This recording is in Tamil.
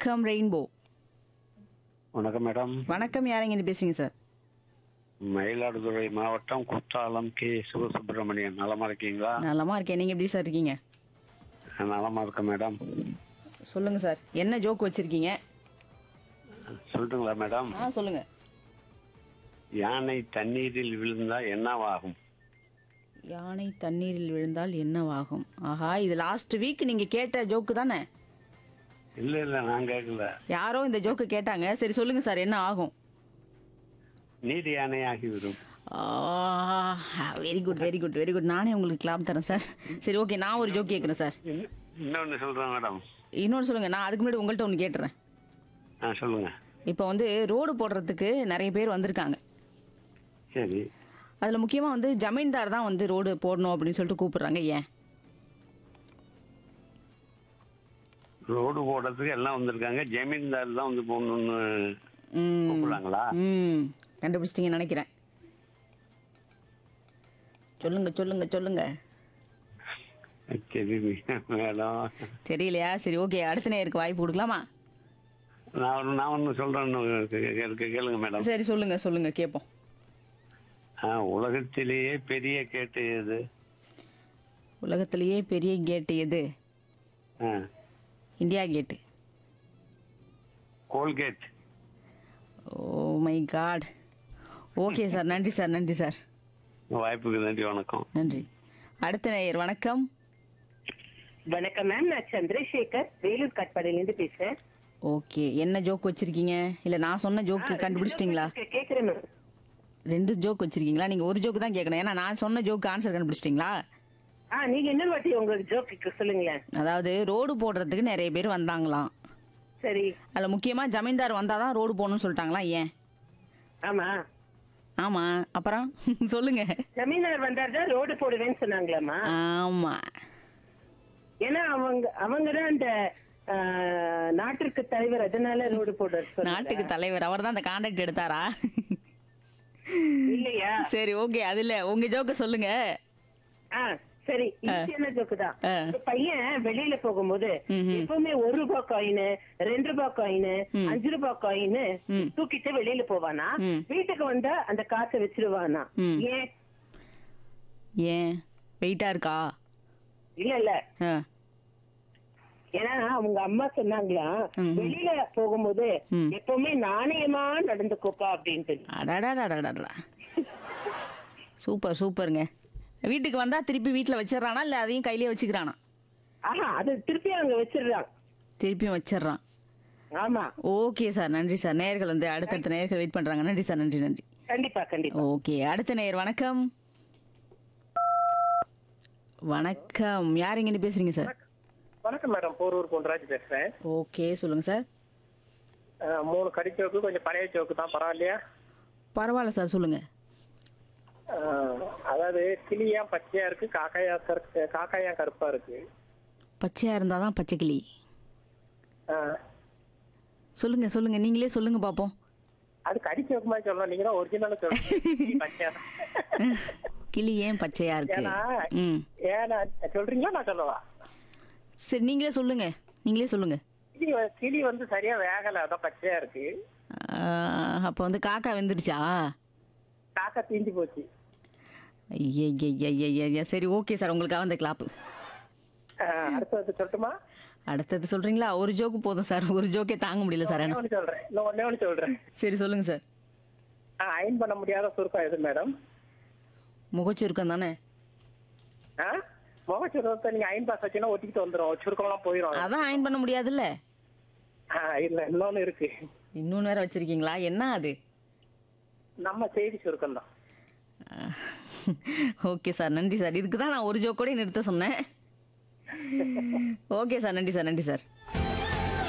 வணக்கம் ரெயின்போ வணக்கம் மேடம் வணக்கம் யாருங்க இது பேசுறீங்க சார் மயிலாடுதுறை மாவட்டம் குத்தாலம் கே சிவசுப்பிரமணியன் நலமா இருக்கீங்களா நலமா இருக்கேன் நீங்க எப்படி சார் இருக்கீங்க நான் நலமா இருக்கேன் மேடம் சொல்லுங்க சார் என்ன ஜோக் வச்சிருக்கீங்க சொல்லட்டுங்களா மேடம் ஆ சொல்லுங்க யானை தண்ணீரில் விழுந்தா என்னவாகும் யானை தண்ணீரில் விழுந்தால் என்னவாகும் ஆஹா இது லாஸ்ட் வீக் நீங்க கேட்ட ஜோக்கு தானே இல்ல இல்ல நான் கேட்கல யாரோ இந்த ஜோக்கு கேட்டாங்க சரி சொல்லுங்க சார் என்ன ஆகும் நீர் யானை ஆகிவிடும் very good very good very good நானே உங்களுக்கு கிளாப் தரேன் சார் சரி ஓகே நான் ஒரு ஜோக் கேட்குறேன் சார் இன்ன- இன்னொன்னு சொல்றேன் மேடம் இன்னொன்று சொல்லுங்க நான் அதுக்கு முன்னாடி உங்கள்கிட்ட ஒன்று கேட்டுறேன் ஆ சொல்லுங்க இப்போ வந்து ரோடு போடுறதுக்கு நிறைய பேர் வந்திருக்காங்க சரி அதில் முக்கியமாக வந்து ஜமீன்தார் தான் வந்து ரோடு போடணும் அப்படின்னு சொல்லிட்டு கூப்பிடுறாங்க ஏன் ரோடு போடுறதுக்கு எல்லாம் வந்திருக்காங்க ஜமீன்தார் தான் வந்து போகணும்னு ம் கூப்பிடுறாங்களா ம் கண்டுபிடிச்சிட்டீங்கன்னு நினைக்கிறேன் சொல்லுங்க சொல்லுங்க சொல்லுங்க சரி மேடம் தெரியலையா சரி ஓகே அடுத்த நேருக்கு வாய்ப்பு கொடுக்கலாமா நான் ஒண்ணு- நான் ஒன்று சொல்றேன்னு கே- கே- கேளுங்க மேடம் சரி சொல்லுங்க சொல்லுங்க கேட்போம் ஆ, உலகத்திலேயே பெரிய கேட்டு எது உலகத்திலேயே பெரிய கேட்டு எது ஆ, India gate Colgate oh my god okay sir நன்றி சார் நன்றி சார் வாய்ப்புக்கு நன்றி வணக்கம் நன்றி அடுத்த நேயர் வணக்கம் வணக்கம் மேம் நான் சந்திரசேகர் வேலூர் கட்பாடியிலேருந்து பேசுறேன் ஓகே என்ன ஜோக் வச்சிருக்கீங்க இல்ல நான் சொன்ன ஜோக்கு கண்டுபிடிச்சிட்டீங்களா கே- கேக்குறேன் மேம் ரெண்டு ஜோக் வச்சிருக்கீங்களா நீங்க ஒரு ஜோக்கு தான் கேட்கணும் ஏன்னா நான் சொன்ன ஜோக்கு ஆன்சர் கண்டுபிடிச்சிட்டீங்களா ஆ நீங்க என்ன வாட்டி உங்க ஜோக்கு சொல்லுங்களேன் அதாவது ரோடு போடுறதுக்கு நிறைய பேர் வந்தாங்களாம் சரி அதுல முக்கியமா ஜமீன்தார் வந்தாதான் ரோடு போகணும்னு சொல்லிட்டாங்களா ஏன் ஆமா ஆமா அப்புறம் சொல்லுங்க ஜமீனார் வந்தாதான் ரோடு போடுவேன்னு சொன்னாங்களாமா ஆமா ஏன்னா அவங்க அவங்க தான் அந்த ஆ, நாட்டிற்கு தலைவர் அதனால ரோடு போடுற நாட்டுக்கு தலைவர் அவர் தான் அந்த கான்ட்ராக்ட் எடுத்தாரா இல்லையா சரி ஓகே அதுல உங்க ஜோக்க சொல்லுங்க ஆ சரி ஈஸியான ஜோக்கு தான் ஆ. இந்த பையன் வெளியில போகும்போது ம்ஹும். எப்பவுமே ஒரு ரூபாய் காயின் ரெண்டு ரூபாய் காயின் அஞ்சு ரூபாய் காயின் ம். தூக்கிட்டு வெளியில போவானா ம். வீட்டுக்கு வந்தா அந்த காசை வச்சிருவானா ம். ஏன் ஏன் வெயிட்டா இருக்கா இல்ல இல்ல ஆ, ஏன்னா அவங்க அம்மா சொன்னாங்களா ம். வெளியில போகும்போது ம். எப்பவுமே நாணயமா நடந்துக்கோப்பா அப்படின்ட்டு அடடடடடடடா. சூப்பர் சூப்பருங்க வீட்டுக்கு வந்தா திருப்பி வீட்ல வச்சிடறானா இல்ல அதையும் கையிலே வச்சுக்கிறானா ஆஹா அது திருப்பி அங்க வச்சிடுறான் திருப்பியும் வச்சிடுறான் ஆமா ஓகே சார் நன்றி சார் நேயர்கள் வந்து அடுத்தடுத்த நேயர்கள் வெயிட் பண்றாங்க நன்றி சார் நன்றி நன்றி கண்டிப்பா கண்டிப்பா ஓகே அடுத்த நேயர் வணக்கம் வணக்கம் யார் இங்க பேசுறீங்க சார் வணக்கம் மேடம் போரூர் பொன்ராஜ் பேசுறேன் ஓகே சொல்லுங்க சார் அஹ், மூணு கடி சோக்கு கொஞ்சம் பழைய சோக்கு தான் பரவாயில்லையா பரவாயில்ல சார் சொல்லுங்க அஹ், அதாவது கிளியா பச்சையா இருக்கு காக்காயா கரு காக்காயா கருப்பா இருக்கு பச்சையா இருந்தாதான் பச்சை கிளி அஹ், சொல்லுங்க சொல்லுங்க நீங்களே சொல்லுங்க பாப்போம் அது கடி சோக்கு மாதிரி சொல்லலாம் நீங்க தான் ஒரிஜினல் சொல்றீங்க பச்சையா தான். கிளி ஏன் பச்சையா இருக்கு ஏன்னா ம் ஏன்னா சொல்றீங்களா நான் சொல்லவா சரி நீங்களே சொல்லுங்க நீங்களே சொல்லுங்க கிளி வ- கிளி வந்து சரியா வேகல அதான் பச்சையா இருக்கு ஆஹ், அப்ப வந்து காக்கா வெந்துருச்சா காக்கா தீஞ்சு போச்சு ஐயா சரி ஓகே சார் உங்களுக்காக அந்த கிளாப்பு அஹ், அடுத்தது சொல்லட்டுமா அடுத்தது சொல்றீங்களா ஒரு ஜோக்கு போதும் சார் ஒரு ஜோக்கே தாங்க முடியல சார் ஒண்ணே எனக்கு ஒண்ணு சொல்றேன் இன்னும் ஒண்ணே ஒண்ணு சொல்றேன் சரி சொல்லுங்க சார் அயன் பண்ண முடியாத சுருக்கம் எது மேடம் முகச்சுருக்கம் தானே ஆ முகச்சுருக்கத்தை நீங்க அயன் பாஸ் வச்சீங்கன்னா ஒட்டிக்கிட்டு வந்துடும் சுருக்கம்லாம் போயிடும் அதான் அயன் பண்ண முடியாதுல்ல ஆ, இல்ல இன்னொன்னு இருக்கு இன்னொன்று வேற வச்சிருக்கீங்களா என்ன அது நம்ம செய்தி சுருக்கம் தான் ஓகே சார் நன்றி சார் இதுக்கு தான் நான் ஒரு ஜோக்கோட நிறுத்த சொன்னேன் ஓகே சார் நன்றி சார் நன்றி சார்